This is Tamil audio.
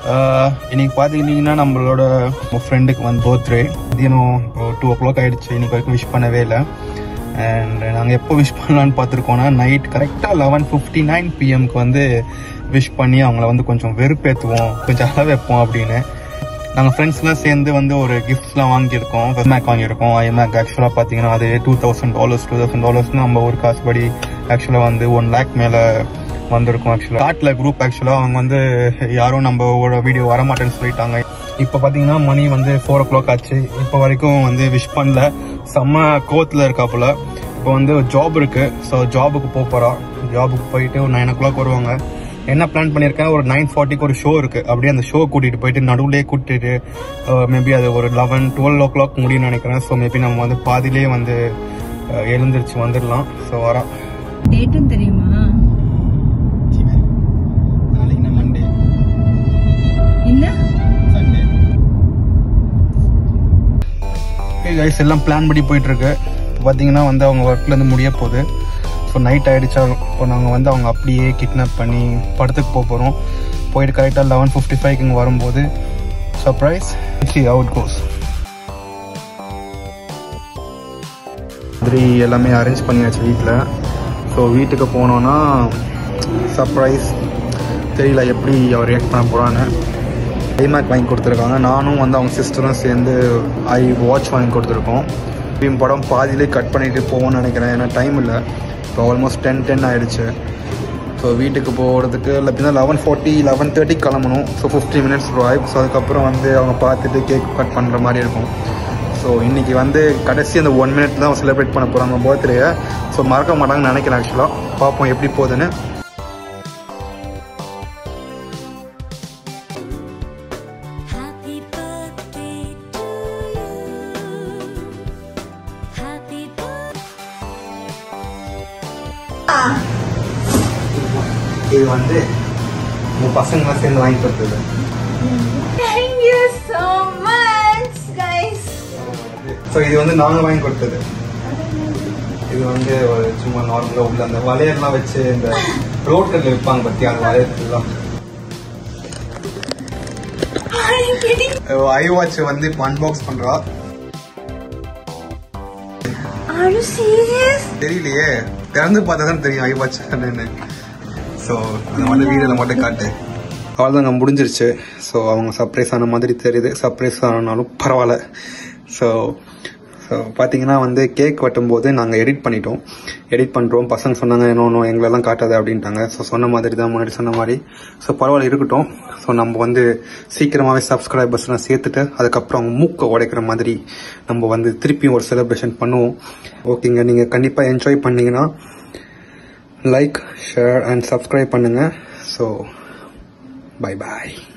ஆஹ் இன்னைக்கு பார்த்துக்கிட்டிங்கன்னா நம்மளோட ஃப்ரெண்டுக்கு வந்து பர்த்டே மதியானம் டூ ஓ கிளாக் ஆகிடுச்சு இன்னைக்கு வரைக்கும் விஷ் பண்ணவே இல்லை அண்ட் நாங்கள் எப்போ விஷ் பண்ணலான்னு பார்த்துருக்கோன்னா நைட் கரெக்டாக லெவன் ஃபிஃப்டி நைன் பிஎம்க்கு வந்து விஷ் பண்ணி அவங்கள வந்து கொஞ்சம் வெறுப்பேற்றுவோம் கொஞ்சம் அளவு வைப்போம் அப்படின்னு நாங்கள் ஃப்ரெண்ட்ஸ்லாம் சேர்ந்து வந்து ஒரு கிஃப்ட்ஸ்லாம் வாங்கியிருக்கோம் மேக் வாங்கியிருக்கோம் ஐமேக் ஆக்சுவலாக பார்த்தீங்கன்னா அது two thousand dollars two thousand டாலர்ஸ்னு நம்ம ஒரு காசுபடி ஆக்சுவலாக வந்து ஒன் லேக் மேலே வந்திருக்கும் ஆக்சுவலாக காட்டில் குரூப் ஆக்சுவலாக அவங்க வந்து யாரும் நம்ம ஒரு வீடியோ வரமாட்டேன்னு சொல்லிட்டாங்க இப்போ பார்த்தீங்கன்னா மணி வந்து ஃபோர் ஓ கிளாக் ஆச்சு இப்போ வரைக்கும் வந்து விஷ் பண்ணல செம்ம கோத்தில் இருக்காப்புல இப்போ வந்து ஜாப் இருக்கு ஸோ ஜாபுக்கு போக போகிறா ஜாபுக்கு போயிட்டு ஒரு நைன் ஓ கிளாக் வருவாங்க என்ன பிளான் பண்ணியிருக்கேன் ஒரு நைன் ஃபார்ட்டிக்கு ஒரு ஷோ இருக்கு அப்படியே அந்த ஷோ கூட்டிட்டு போயிட்டு நடுவுலேயே கூட்டிட்டு மேபி அது ஒரு லெவன் டுவெல் ஓ கிளாக் முடியும்னு நினைக்கிறேன் ஸோ மேபி நம்ம வந்து பாதியிலே வந்து அஹ், எழுந்திருச்சு வந்துடலாம் ஸோ வரா டேட்டும் தெரியுமா நாளைக்கு மண்டே என்ன சண்டே கைஸ் எல்லாம் பிளான் படி போயிட்டு இருக்கு இப்போ பார்த்தீங்கன்னா வந்து அவங்க ஒர்க்ல இருந்து முடிய போகுது ஸோ நைட் ஆயிடுச்சா இப்போ நாங்கள் வந்து அவங்க அப்படியே கிட்னாப் பண்ணி படத்துக்கு போக போகிறோம் போயிட்டு கரெக்டாக லெவன் ஃபிஃப்டி ஃபைவ்க்கு இங்கே வரும்போது சர்ப்ரைஸ் சி அவுட் கோஸ் மாதிரி எல்லாமே அரேஞ்ச் பண்ணியாச்சு வீட்டில் ஸோ வீட்டுக்கு போனோன்னா சர்ப்ரைஸ் தெரியல எப்படி அவர் ரியாக்ட் பண்ண போகிறான்னு ஐமேக் வாங்கி கொடுத்துருக்காங்க நானும் வந்து அவங்க சிஸ்டரும் சேர்ந்து ஐ வாட்ச் வாங்கி கொடுத்துருக்கோம் இப்பயும் படம் பாதியிலே கட் பண்ணிட்டு போவோம்னு நினைக்கிறேன் ஏன்னா டைம் இல்லை இப்போ ஆல்மோஸ்ட் டென் டென் ஆயிடுச்சு ஸோ வீட்டுக்கு போகிறதுக்கு இல்லை அப்படின்னா லெவன் ஃபார்ட்டி லெவன் தேர்ட்டி கிளம்பணும் so fifty minutes drive so அதுக்கப்புறம் வந்து அவங்க பார்த்துட்டு கேக் கட் பண்ணுற மாதிரி இருக்கும் ஸோ இன்னைக்கு வந்து கடைசி அந்த ஒன் மினிட் தான் செலிப்ரேட் பண்ண போகிறாங்க பர்த்டேயை ஸோ மறக்க மாட்டாங்கன்னு நினைக்கிறேன் ஆக்சுவலாக பார்ப்போம் எப்படி போகுதுன்னு Happy birthday to you. Happy birthday. இது வந்து உங்கள் பசங்களாம் சேர்ந்து வாங்கி கொடுத்தது Thank you so much, guys. So இது வந்து நாங்கள் வாங்கி கொடுத்தது இது வந்து ஒரு சும்மா நார்மலாக உள்ள அந்த வளையல்லாம் வச்சு இந்த ரோட்டில் விற்பாங்க பற்றி அந்த வளையத்துலாம் ஐ வாட்ச் வந்து இப்போ அன்பாக்ஸ் பண்ணுறா Are you serious? தெரியலையே திறந்து பார்த்தா தான் தெரியும் ஐ வாட்ச் என்னன்னு ஸோ அந்த மட்டும் வீடியோவில் மட்டும் காட்டு அவ்வளோதாங்க முடிஞ்சிருச்சு ஸோ அவங்க சர்ப்ரைஸ் ஆன மாதிரி தெரியுது சர்ப்ரைஸ் ஆனாலும் பரவாயில்ல ஸோ ஸோ பார்த்தீங்கன்னா வந்து கேக் வெட்டும்போது நாங்கள் எடிட் பண்ணிட்டோம் எடிட் பண்ணுறோம் பசங்க சொன்னாங்க இன்னொன்று எங்களெல்லாம் காட்டாது அப்படின்ட்டாங்க ஸோ சொன்ன மாதிரி தான் முன்னாடி சொன்ன மாதிரி ஸோ பரவாயில்ல இருக்கட்டும் ஸோ நம்ம வந்து சீக்கிரமாகவே சப்ஸ்கிரைபர்ஸ்லாம் சேர்த்துட்டு அதுக்கப்புறம் அவங்க மூக்கை உடைக்கிற மாதிரி நம்ம வந்து திருப்பியும் ஒரு செலிப்ரேஷன் பண்ணுவோம் ஓகேங்க நீங்கள் கண்டிப்பாக என்ஜாய் பண்ணீங்கன்னா லைக் ஷேர் அண்ட் சப்ஸ்கிரைப் பண்ணுங்கள் ஸோ பை பாய்